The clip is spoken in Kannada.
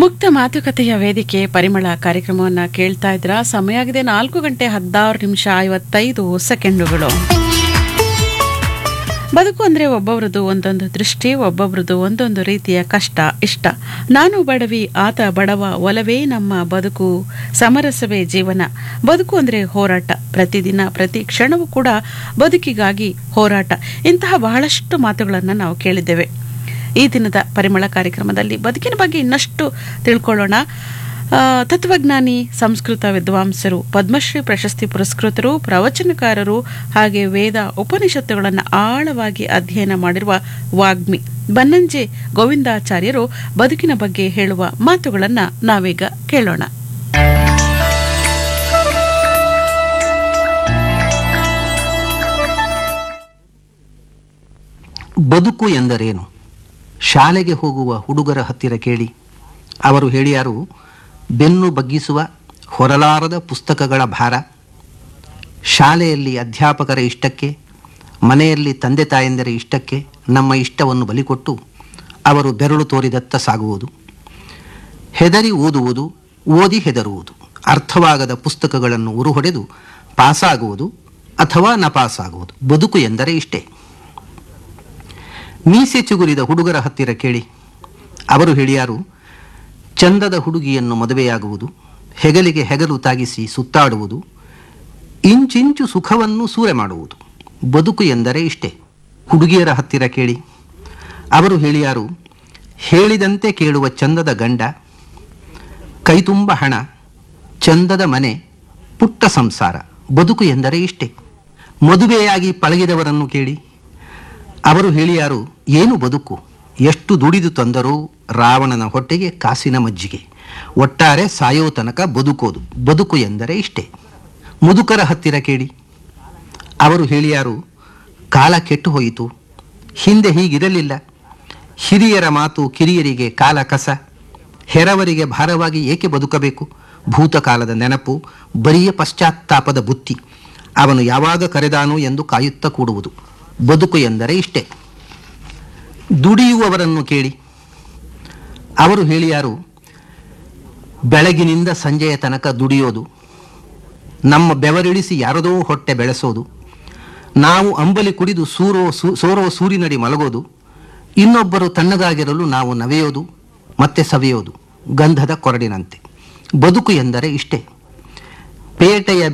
ಮುಕ್ತ ಮಾತುಕತೆಯ ವೇದಿಕೆ ಪರಿಮಳ ಕಾರ್ಯಕ್ರಮವನ್ನು ಕೇಳ್ತಾ ಇದ್ರ ಸಮಯ ಆಗಿದೆ ನಾಲ್ಕು ಗಂಟೆ ಹದಿನಾರು ನಿಮಿಷ ಐವತ್ತೈದು ಸೆಕೆಂಡುಗಳು ಬದುಕು ಅಂದ್ರೆ ಒಬ್ಬೊಬ್ರದ್ದು ಒಂದೊಂದು ದೃಷ್ಟಿ ಒಬ್ಬೊಬ್ರದ್ದು ಒಂದೊಂದು ರೀತಿಯ ಕಷ್ಟ ಇಷ್ಟ ನಾನು ಬಡವಿ ಆತ ಬಡವ ಒಲವೇ ನಮ್ಮ ಬದುಕು ಸಮರಸವೇ ಜೀವನ ಬದುಕು ಅಂದ್ರೆ ಹೋರಾಟ ಪ್ರತಿದಿನ ಪ್ರತಿ ಕ್ಷಣವೂ ಕೂಡ ಬದುಕಿಗಾಗಿ ಹೋರಾಟ ಇಂತಹ ಬಹಳಷ್ಟು ಮಾತುಗಳನ್ನು ನಾವು ಕೇಳಿದ್ದೇವೆ ಈ ದಿನದ ಪರಿಮಳ ಕಾರ್ಯಕ್ರಮದಲ್ಲಿ ಬದುಕಿನ ಬಗ್ಗೆ ಇನ್ನಷ್ಟು ತಿಳ್ಕೊಳ್ಳೋಣ ಆ, ತತ್ವಜ್ಞಾನಿ ಸಂಸ್ಕೃತ ವಿದ್ವಾಂಸರು ಪದ್ಮಶ್ರೀ ಪ್ರಶಸ್ತಿ ಪುರಸ್ಕೃತರು ಪ್ರವಚನಕಾರರು ಹಾಗೆ ವೇದ ಉಪನಿಷತ್ತುಗಳನ್ನು ಆಳವಾಗಿ ಅಧ್ಯಯನ ಮಾಡಿರುವ ವಾಗ್ಮಿ ಬನ್ನಂಜೆ ಗೋವಿಂದಾಚಾರ್ಯರು ಬದುಕಿನ ಬಗ್ಗೆ ಹೇಳುವ ಮಾತುಗಳನ್ನು ನಾವೀಗ ಕೇಳೋಣ ಬದುಕು ಎಂದರೇನು ಶಾಲೆಗೆ ಹೋಗುವ ಹುಡುಗರ ಹತ್ತಿರ ಕೇಳಿ ಅವರು ಹೇಳಿಯಾರು ಬೆನ್ನು ಬಗ್ಗಿಸುವ ಹೊರಲಾರದ ಪುಸ್ತಕಗಳ ಭಾರ ಶಾಲೆಯಲ್ಲಿ ಅಧ್ಯಾಪಕರ ಇಷ್ಟಕ್ಕೆ ಮನೆಯಲ್ಲಿ ತಂದೆ ತಾಯಂದಿರ ಇಷ್ಟಕ್ಕೆ ನಮ್ಮ ಇಷ್ಟವನ್ನು ಬಲಿಕೊಟ್ಟು ಅವರು ಬೆರಳು ತೋರಿದತ್ತ ಸಾಗುವುದು ಹೆದರಿ ಓದುವುದು ಓದಿ ಹೆದರುವುದು ಅರ್ಥವಾಗದ ಪುಸ್ತಕಗಳನ್ನು ಉರುಹೊಡೆದು ಪಾಸಾಗುವುದು ಅಥವಾ ನಪಾಸಾಗುವುದು ಬದುಕು ಎಂದರೆ ಇಷ್ಟೇ ಮೀಸೆ ಚಿಗುರಿದ ಹುಡುಗರ ಹತ್ತಿರ ಕೇಳಿ ಅವರು ಹೇಳಿಯಾರು ಚಂದದ ಹುಡುಗಿಯನ್ನು ಮದುವೆಯಾಗುವುದು ಹೆಗಲಿಗೆ ಹೆಗಲು ತಾಗಿಸಿ ಸುತ್ತಾಡುವುದು ಇಂಚಿಂಚು ಸುಖವನ್ನು ಸೂರೆ ಮಾಡುವುದು ಬದುಕು ಎಂದರೆ ಇಷ್ಟೇ ಹುಡುಗಿಯರ ಹತ್ತಿರ ಕೇಳಿ ಅವರು ಹೇಳಿಯಾರು ಹೇಳಿದಂತೆ ಕೇಳುವ ಚಂದದ ಗಂಡ ಕೈತುಂಬ ಹಣ ಚಂದದ ಮನೆ ಪುಟ್ಟ ಸಂಸಾರ ಬದುಕು ಎಂದರೆ ಇಷ್ಟೇ ಮದುವೆಯಾಗಿ ಪಳಗಿದವರನ್ನು ಕೇಳಿ ಅವರು ಹೇಳಿಯಾರು ಏನು ಬದುಕು ಎಷ್ಟು ದುಡಿದು ತಂದರೂ ರಾವಣನ ಹೊಟ್ಟೆಗೆ ಕಾಸಿನ ಮಜ್ಜಿಗೆ ಒಟ್ಟಾರೆ ಸಾಯೋ ತನಕ ಬದುಕೋದು ಬದುಕು ಎಂದರೆ ಇಷ್ಟೇ ಮುದುಕರ ಹತ್ತಿರ ಕೇಳಿ ಅವರು ಹೇಳಿಯಾರು ಕಾಲ ಕೆಟ್ಟು ಹೋಯಿತು ಹಿಂದೆ ಹೀಗಿರಲಿಲ್ಲ ಹಿರಿಯರ ಮಾತು ಕಿರಿಯರಿಗೆ ಕಾಲ ಕಸ ಹೆರವರಿಗೆ ಭಾರವಾಗಿ ಏಕೆ ಬದುಕಬೇಕು ಭೂತಕಾಲದ ನೆನಪು ಬರಿಯ ಪಶ್ಚಾತ್ತಾಪದ ಬುತ್ತಿ ಅವನು ಯಾವಾಗ ಕರೆದಾನು ಎಂದು ಕಾಯುತ್ತಾ ಕೂಡುವುದು ಬದುಕು ಎಂದರೆ ಇಷ್ಟೇ ದುಡಿಯುವವರನ್ನು ಕೇಳಿ ಅವರು ಹೇಳಿಯಾರು ಬೆಳಗಿನಿಂದ ಸಂಜೆಯ ತನಕ ದುಡಿಯೋದು ನಮ್ಮ ಬೆವರಿಳಿಸಿ ಯಾರದೋ ಹೊಟ್ಟೆ ಬೆಳೆಸೋದು ನಾವು ಅಂಬಲಿ ಕುಡಿದು ಸೂರೋ ಸೂ- ಸೋರೋ ಸೂರಿನಡಿ ಮಲಗೋದು ಇನ್ನೊಬ್ಬರು ತಣ್ಣಗಾಗಿರಲು ನಾವು ನವೆಯೋದು ಮತ್ತೆ ಸವೆಯೋದು ಗಂಧದ ಕೊರಡಿನಂತೆ ಬದುಕು ಎಂದರೆ ಇಷ್ಟೇ ಪೇಟೆಯ